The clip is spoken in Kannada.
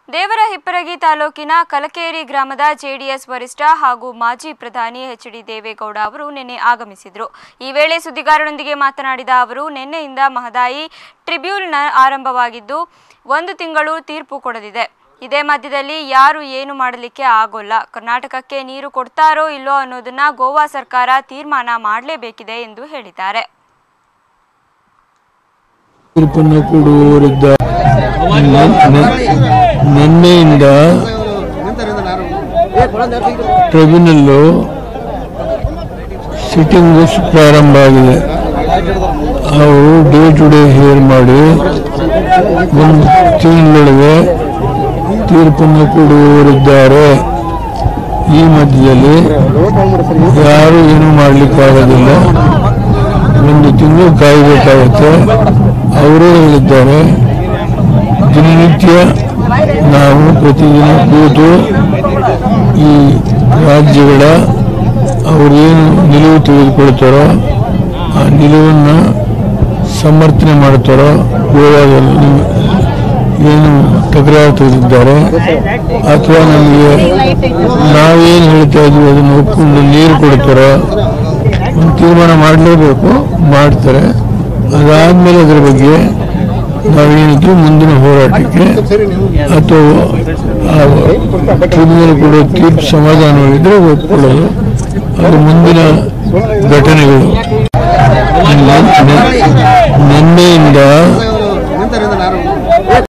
ದೇವರ ಹಿಪ್ಪರಗಿ ತಾಲೂಕಿನ ಕಲಕೇರಿ ಗ್ರಾಮದ ಜೆಡಿಎಸ್ ವರಿಷ್ಠ ಹಾಗೂ ಮಾಜಿ ಪ್ರಧಾನಿ ಎಚ್ ಡಿ ದೇವೇಗೌಡ ಅವರು ನಿನ್ನೆ ಆಗಮಿಸಿದರು ಈ ವೇಳೆ ಸುದ್ದಿಗಾರರೊಂದಿಗೆ ಮಾತನಾಡಿದ ಅವರು ನಿನ್ನೆಯಿಂದ ಮಹದಾಯಿ ಟ್ರಿಬ್ಯೂನಲ್ ಆರಂಭವಾಗಿದ್ದು ಒಂದು ತಿಂಗಳು ತೀರ್ಪು ಕೊಡದಿದೆ ಇದೇ ಮಧ್ಯದಲ್ಲಿ ಯಾರು ಏನು ಮಾಡಲಿಕ್ಕೆ ಆಗೋಲ್ಲ ಕರ್ನಾಟಕಕ್ಕೆ ನೀರು ಕೊಡ್ತಾರೋ ಇಲ್ಲೋ ಅನ್ನೋದನ್ನ ಗೋವಾ ಸರ್ಕಾರ ತೀರ್ಮಾನ ಮಾಡಲೇಬೇಕಿದೆ ಎಂದು ಹೇಳಿದ್ದಾರೆ ತೀರ್ಪನ್ನು ಕೊಡುವವರಿದ್ದ ನಿನ್ನೆಯಿಂದ ಟ್ರಿಬ್ಯುನಲ್ಲು ಸಿಟ್ಟಿಂಗ್ ಪ್ರಾರಂಭ ಆಗಿದೆ ಅವರು ಡೇ ಟು ಡೇ ಹಿಯರ್ ಮಾಡಿ ಒಂದು ತಿಂಗಳೊಳಗೆ ತೀರ್ಪನ್ನು ಕೊಡುವವರಿದ್ದಾರೆ ಈ ಮಧ್ಯದಲ್ಲಿ ಯಾರು ಏನು ಮಾಡಲಿಕ್ಕಾಗೋದಿಲ್ಲ ಒಂದು ತಿಂಗಳು ಕಾಯಬೇಕಾಗುತ್ತೆ ಅವರೇ ಹೇಳಿದ್ದಾರೆ ದಿನನಿತ್ಯ ನಾವು ಪ್ರತಿದಿನ ಕೂತು ಈ ರಾಜ್ಯಗಳ ಅವರೇನು ನಿಲುವು ತೆಗೆದುಕೊಳ್ತಾರೋ ಆ ನಿಲುವನ್ನು ಸಮರ್ಥನೆ ಮಾಡ್ತಾರೋ ಗೋವಾದಲ್ಲಿ ಏನು ತಕರಾರು ತೆಗೆದಿದ್ದಾರೆ ಅಥವಾ ನಮಗೆ ನಾವೇನು ಹೇಳ್ತಾ ಇದ್ವಿ ಅದನ್ನು ಒಪ್ಕೊಂಡು ನೀರು ಕೊಡ್ತಾರೋ ಒಂದು ತೀರ್ಮಾನ ಮಾಡಲೇಬೇಕು ಮಾಡ್ತಾರೆ ಅದಾದ್ಮೇಲೆ ಅದರ ಬಗ್ಗೆ ನಾವೇನಿದ್ರು ಮುಂದಿನ ಹೋರಾಟಕ್ಕೆ ಅಥವಾ ಟ್ರಿಬ್ಯುನಲ್ ಕೊಡೋ ತೀರ್ಪು ಸಮಾಧಾನವಾಗಿದ್ರೆ ಒಪ್ಕೊಳ್ಳೋದು ಅದು ಮುಂದಿನ ಘಟನೆಗಳು ನಿನ್ನೆಯಿಂದ